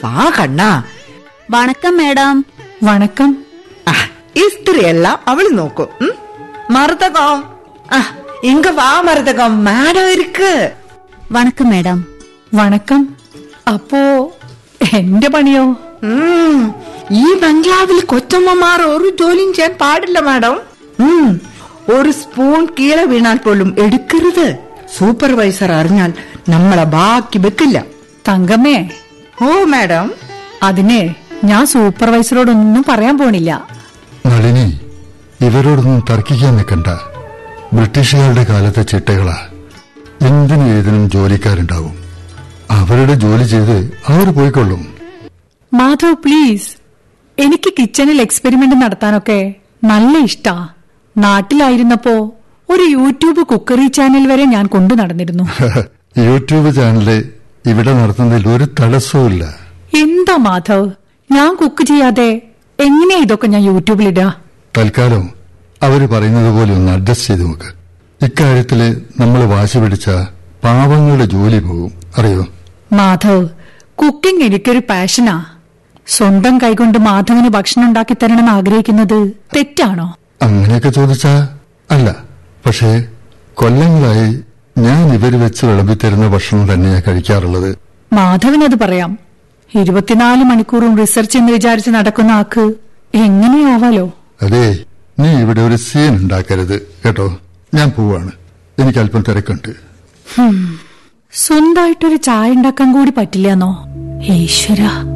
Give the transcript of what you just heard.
വാ കണ്ണാ വണക്കം മേഡം വണക്കം ആ, ഇസ്തിരിയെല്ലാം അവള് നോക്കും ഉം? മருதகம் ആ ഇങ്ക വാ മருதகம் മാഡം ഇരിക്ക് വണക്കം മേഡം വണക്കം അപ്പോ എന്റെ പണിയോ ഉം, ഈ ബംഗ്ലാവിൽ കൊച്ചമ്മമാർ ഒരു ജോലിയും ചെയ്യാൻ പാടില്ല മാഡം ഉം, ഒരു സ്പൂൺ കീഴെ വീണാൽ പോലും എടുക്കരുത് സൂപ്പർവൈസർ അറിഞ്ഞാൽ നമ്മളെ ബാക്കി വെക്കില്ല തങ്കമ്മേ ഓ മാഡം അതിനെ ഞാൻ സൂപ്പർവൈസറോടൊന്നും പറയാൻ പോണില്ല നളിനി ഇവരോടൊന്നും തർക്കിക്കാൻ നിൽക്കണ്ട ബ്രിട്ടീഷുകാരുടെ കാലത്തെ ചിട്ടകളാ എന്തിനും ഏതിനും ജോലിക്കാരുണ്ടാവും അവരുടെ ജോലി ചെയ്ത് അവർ പോയിക്കൊള്ളും മാധവ് പ്ലീസ് എനിക്ക് കിച്ചണിൽ എക്സ്പെരിമെന്റ് നടത്താനൊക്കെ നല്ല ഇഷ്ടാ നാട്ടിലായിരുന്നപ്പോ ഒരു യൂട്യൂബ് കുക്കറി ചാനൽ വരെ ഞാൻ കൊണ്ടു നടന്നിരുന്നു യൂട്യൂബ് ചാനല് ഇവിടെ നടത്തുന്നതിൽ ഒരു തടസ്സവുമില്ല എന്താ മാധവ് ഞാൻ കുക്ക് ചെയ്യാതെ എങ്ങനെയാ ഇതൊക്കെ ഞാൻ യൂട്യൂബിലിടാ തൽക്കാലം അവര് പറയുന്നത് പോലെ ഒന്ന് അഡ്ജസ്റ്റ് ചെയ്ത് നോക്ക് ഇക്കാര്യത്തില് നമ്മൾ വാശി പിടിച്ച പാവങ്ങളുടെ ജോലി പോകും അറിയോ മാധവ് കുക്കിംഗ് എനിക്കൊരു പാഷനാ സ്വന്തം കൈകൊണ്ട് മാധവന് ഭക്ഷണം ഉണ്ടാക്കി തരണമെന്ന് ആഗ്രഹിക്കുന്നത് തെറ്റാണോ അങ്ങനെയൊക്കെ ചോദിച്ചാ അല്ല പക്ഷേ കൊല്ലങ്ങളായി ഞാൻ ഇവര് വെച്ച് വിളമ്പിത്തരുന്ന ഭക്ഷണം തന്നെയാ കഴിക്കാറുള്ളത് മാധവനത് പറയാം ഇരുപത്തിനാല് മണിക്കൂറും റിസർച്ച് എന്ന് വിചാരിച്ച് നടക്കുന്ന ആക്ക് എങ്ങനെയാവാലോ അതെ നീ ഇവിടെ ഒരു സീൻ ഉണ്ടാക്കരുത് കേട്ടോ ഞാൻ പോവാണ് എനിക്ക് അല്പം തിരക്കുണ്ട് സ്വന്തമായിട്ടൊരു ചായ ഉണ്ടാക്കാൻ കൂടി പറ്റില്ലെന്നോ ഈശ്വര